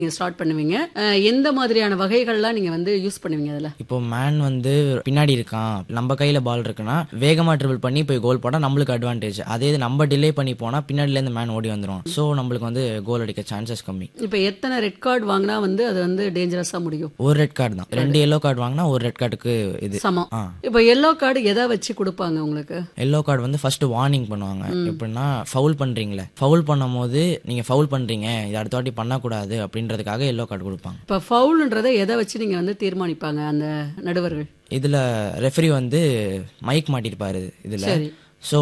நீங்க ஸ்டார்ட் பண்ணுவீங்க அஹ், எந்த மாதிரியான வகைகள்லாம் நீங்க வந்து யூஸ் பண்ணுவீங்க அதுல இப்போ மேன் வந்து பின்னாடி இருக்கான் நம்ம கையில பால் இருக்குன்னா வேகமா ட்ரிபிள் பண்ணி போய் கோல் போட்டா நம்மளுக்கு அட்வான்டேஜ் அதே இது நம்ம டிலே பண்ணி போனா பின்னாடில இருந்து மேன் ஓடி வந்துரும் ஸோ நம்மளுக்கு வந்து கோல் அடிக்க சான்சஸ் கம்மி இப்ப எத்தனை ரெட் கார்டு வாங்கினா வந்து அது வந்து டேஞ்சரஸா முடியும் ஒரு ரெட் கார்டு தான் ரெண்டு எல்லோ கார்டு வாங்கினா ஒரு ரெட் கார்டுக்கு இது சமம் ஆ. இப்ப எல்லோ கார்டு எதை வச்சு கொடுப்பாங்க உங்களுக்கு எல்லோ கார்டு வந்து ஃபர்ஸ்ட் வார்னிங் பண்ணுவாங்க எப்படின்னா ஃபவுல் பண்றீங்களே ஃபவுல் பண்ணும்போது நீங்க ஃபவுல் பண்றீங்க இது அடுத்த வாட்டி பண்ணக்கூடாது அப்படின்றதுக்காக எல்லோ கார்டு கொடுப்பாங்க இப்ப ஃபவுல்ன்றதை எதை வச்சு நீங்க வந்து தீர்மானிப்பாங்க அந்த நடுவர்கள் இதுல ரெஃபரி வந்து மைக் மாட்டிருப்பாரு இதுல சரி ஸோ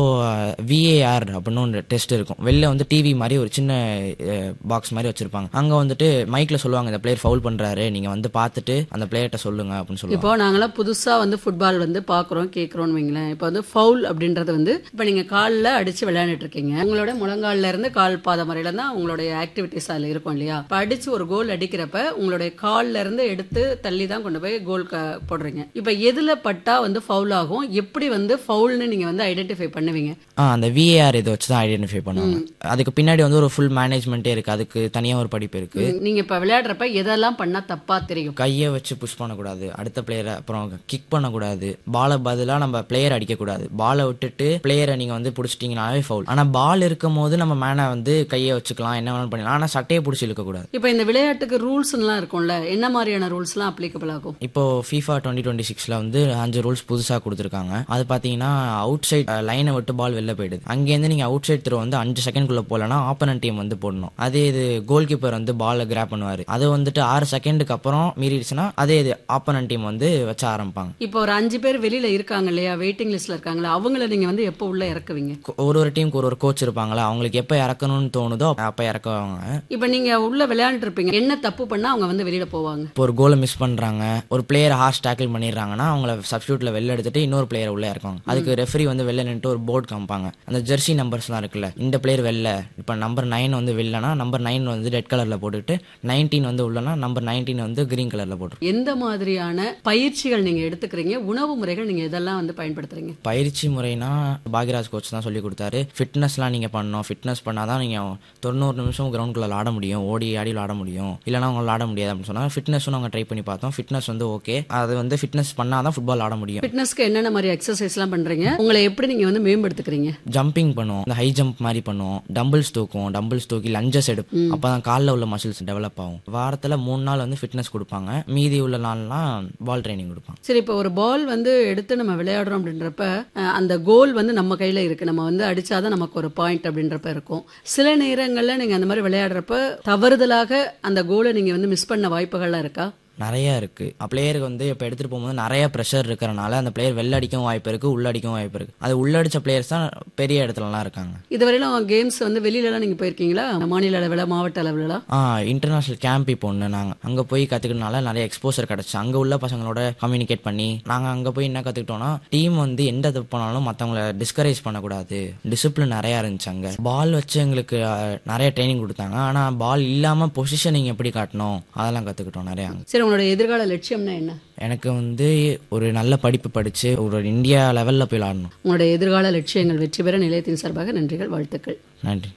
விஏஆர் அப்படின்னு ஒரு டெஸ்ட் இருக்கும் வெளில வந்து டிவி மாதிரி ஒரு சின்ன பாக்ஸ் மாதிரி வச்சிருப்பாங்க அங்க வந்துட்டு மைக்ல சொல்லுவாங்க இந்த பிளேயர் ஃபவுல் பண்றாரு நீங்க வந்து பார்த்துட்டு அந்த பிளேயர்கிட்ட சொல்லுங்க அப்படின்னு சொல்லுவாங்க இப்போ நாங்களாம் புதுசா வந்து ஃபுட்பால் வந்து பாக்குறோம் கேக்குறோம்னு வைங்களேன் இப்போ வந்து ஃபவுல் அப்படின்றது வந்து இப்போ நீங்க கால்ல அடிச்சு விளையாண்டுட்டு இருக்கீங்க உங்களோட முழங்கால்ல இருந்து கால் பாதம் வரையில தான் உங்களுடைய ஆக்டிவிட்டிஸ் அதுல இருக்கும் இல்லையா இப்போ அடிச்சு ஒரு கோல் அடிக்கிறப்ப உங்களுடைய கால்ல இருந்து எடுத்து தள்ளி தான் கொண்டு போய் கோல் போடுறீங்க இப்போ எதுல பட்டா வந்து ஃபவுல் ஆகும் எப்படி வந்து ஃபவுல்னு நீங்க வந்து ஐடென்டிஃபை பண்ணுவீங்க ஆ அந்த விஏஆர் இதை வச்சு தான் ஐடென்டிஃபை பண்ணுவாங்க அதுக்கு பின்னாடி வந்து ஒரு ஃபுல் மேனேஜ்மெண்ட்டே இருக்கு அதுக்கு தனியா ஒரு படிப்பு இருக்கு நீங்க இப்ப விளையாடுறப்ப எதெல்லாம் பண்ணா தப்பா தெரியும் கையை வச்சு புஷ் பண்ணக்கூடாது அடுத்த பிளேயரை அப்புறம் கிக் பண்ணக்கூடாது பாலை பதிலா நம்ம பிளேயர் அடிக்கக்கூடாது பாலை விட்டுட்டு பிளேயரை நீங்க வந்து பிடிச்சிட்டீங்கனாவே ஃபவுல் ஆனா பால் இருக்கும் போது நம்ம மேனை வந்து கையை வச்சுக்கலாம் என்ன வேணாலும் பண்ணிக்கலாம் ஆனா சட்டையை பிடிச்சி இழுக்கக்கூடாது இப்போ இந்த விளையாட்டுக்கு ரூல்ஸ் எல்லாம் இருக்கும்ல என்ன மாதிரியான ரூல்ஸ் எல்லாம் அப்ளிகபிள் ஆகும் இப்போ FIFA டுவெண்ட்டி டுவெண்ட்டி சிக்ஸ்ல வந்து அஞ்சு ரூல்ஸ் புதுசா கொடுத்துருக்காங்க அது பாத்தீங்கன்னா அவுட் சைட் லைனை விட்டு பால் வெளில போயிடுது அங்கேருந்து நீங்க அவுட் சைட் த்ரோ வந்து அஞ்சு செகண்ட்குள்ள போலனா ஆப்பனன்ட் டீம் வந்து போடணும் அதே இது கோல் கீப்பர் வந்து பாலை கிராப் பண்ணுவாரு அது வந்துட்டு ஆறு செகண்டுக்கு அப்புறம் மீறிடுச்சுன்னா அதே இது ஆப்பனன்ட் டீம் வந்து வச்ச ஆரம்பிப்பாங்க இப்போ ஒரு அஞ்சு பேர் வெளியில இருக்காங்க இல்லையா வெயிட்டிங் லிஸ்ட்ல இருக்காங்களா அவங்கள நீங்க வந்து எப்போ உள்ள இறக்குவீங்க கொ- ஒரு ஒரு டீமுக்கு ஒரு ஒரு கோச் இருப்பாங்களா அவங்களுக்கு எப்போ இறக்கணும்னு தோணுதோ அப்போ இறக்குவாங்க இப்போ நீங்க உள்ள விளையாண்டுட்டு இருப்பீங்க என்ன தப்பு பண்ணா அவங்க வந்து வெளியில போவாங்க இப்போ ஒரு கோலை மிஸ் பண்றாங்க ஒரு பிளேயர் ஹார்ஸ் டேக்கிள் பண்ணிடுறாங்கன்னா அவங்கள சப்ஸ்டியூட்ல வெளில எடுத்துட்டு இன்னொரு பிளேயர் உள்ள இறக்குவாங்க அதுக்கு ரெஃபரி வந்து வெளில நின்று ஒரு போர்டு காமிப்பாங்க அந்த ஜெர்சி நம்பர்ஸ்லாம் இருக்குல்ல இந்த பிளேயர் வெளில இப்போ நம்பர் நைன் வந்து வெளிலனா நம்பர் நைன் வந்து ரெட் கலர்ல போட்டுட்டு நைன்டீன் வந்து உள்ளனா நம்பர் நைன்டீன் வந்து கிரீன் கலர்ல போட்டு எந்த மாதிரியான பயிற்சிகள் நீங்க எடுத்துக்கிறீங்க உணவு முறைகள் நீங்க இதெல்லாம் வந்து பயன்படுத்துறீங்க பயிற்சி முறைனா பாக்யராஜ் கோச் தான் சொல்லி கொடுத்தாரு ஃபிட்னஸ்லாம் நீங்கள் பண்ணணும் ஃபிட்னஸ் பண்ணாதான் நீங்கள் தொண்ணூறு நிமிஷம் கிரவுண்டுக்குள்ள ஆட முடியும் ஓடி ஆடி விளாட முடியும் இல்லைனா உங்களால் ஆட முடியாது அப்படின்னு சொன்னாங்க ஃபிட்னஸும் நாங்கள் ட்ரை பண்ணி பார்த்தோம் ஃபிட்னஸ் வந்து ஓகே அது வந்து ஃபிட்னஸ் பண்ணால் தான் ஃபுட்பால் ஆட முடியும் ஃபிட்னஸ்க்கு என்னென்ன மாதிரி எக்ஸசைஸ் எல்லாம் பண்றீங்க உங்களை எப்படி நீங்க வந்து மேம்படுத்துக்கிறீங்க ஜம்பிங் பண்ணுவோம் இந்த ஹை ஜம்ப் மாதிரி பண்ணுவோம் டம்பிள்ஸ் தூக்குவோம் டம்பிள்ஸ் தூக்கி லஞ்சஸ் எடுப்போம் அப்போ தான் காலில் உள்ள மசில்ஸ் டெவலப் ஆகும் வாரத்தில் மூணு நாள் வந்து ஃபிட்னஸ் கொடுப்பாங்க மீதி உள்ள நாள்லாம் பால் ட்ரைனிங் கொடுப்பாங்க சரி இப்போ ஒரு பால் வந்து எடுத்து நம்ம விளையாடுறோம் அப்படின்றப்ப அஹ், அந்த கோல் வந்து நம்ம கையில இருக்கு நம்ம வந்து அடிச்சாதான் நமக்கு ஒரு பாயிண்ட் அப்படின்றப்ப இருக்கும் சில நேரங்கள்ல நீங்க அந்த மாதிரி விளையாடுறப்ப தவறுதலாக அந்த கோலை நீங்க வந்து மிஸ் பண்ண வாய்ப்புகள்லாம் இருக்கா நிறைய இருக்கு பிளேயருக்கு வந்து இப்போ எடுத்துட்டு போகும்போது நிறைய ப்ரெஷர் இருக்கிறனால அந்த பிளேயர் வெளில அடிக்கவும் வாய்ப்பு இருக்கு உள்ள அடிக்கவும் வாய்ப்பு இருக்கு அது உள்ளடிச்ச பிளேயர்ஸ் தான் பெரிய இடத்துலலாம் இருக்காங்க இதுவரையிலும் கேம்ஸ் வந்து வெளியிலலாம் நீங்க போயிருக்கீங்களா மாநில அளவில் மாவட்ட அளவில் ஆ இன்டர்நேஷனல் கேம்ப் இப்போ ஒன்று நாங்கள் அங்கே போய் கற்றுக்கிட்டனால நிறைய எக்ஸ்போசர் கிடச்சி அங்கே உள்ள பசங்களோட கம்யூனிகேட் பண்ணி நாங்கள் அங்கே போய் என்ன கற்றுக்கிட்டோம்னா டீம் வந்து எந்த தப்பு பண்ணாலும் மற்றவங்கள டிஸ்கரேஜ் பண்ணக்கூடாது டிசிப்ளின் நிறையா இருந்துச்சு அங்கே பால் வச்சு எங்களுக்கு ஆ, நிறைய ட்ரைனிங் கொடுத்தாங்க ஆனால் பால் இல்லாமல் பொசிஷனிங் எப்படி காட்டணும் அதெல்லாம் கற்றுக்கிட்டோம் நிறையா அங்கே சரி உங்களோட எதிர்கால லட்சியம்னா என்ன எனக்கு வந்து ஒரு நல்ல படிப்பு படித்து ஒரு இந்தியா லெவலில் போய் விளாடணும் உங்களுடைய எதிர்கால லட்சியங்கள் வெற்றி பெற நிலையத்தின் சார்பாக நன்றிகள் வாழ்த்துக்கள் நன்றி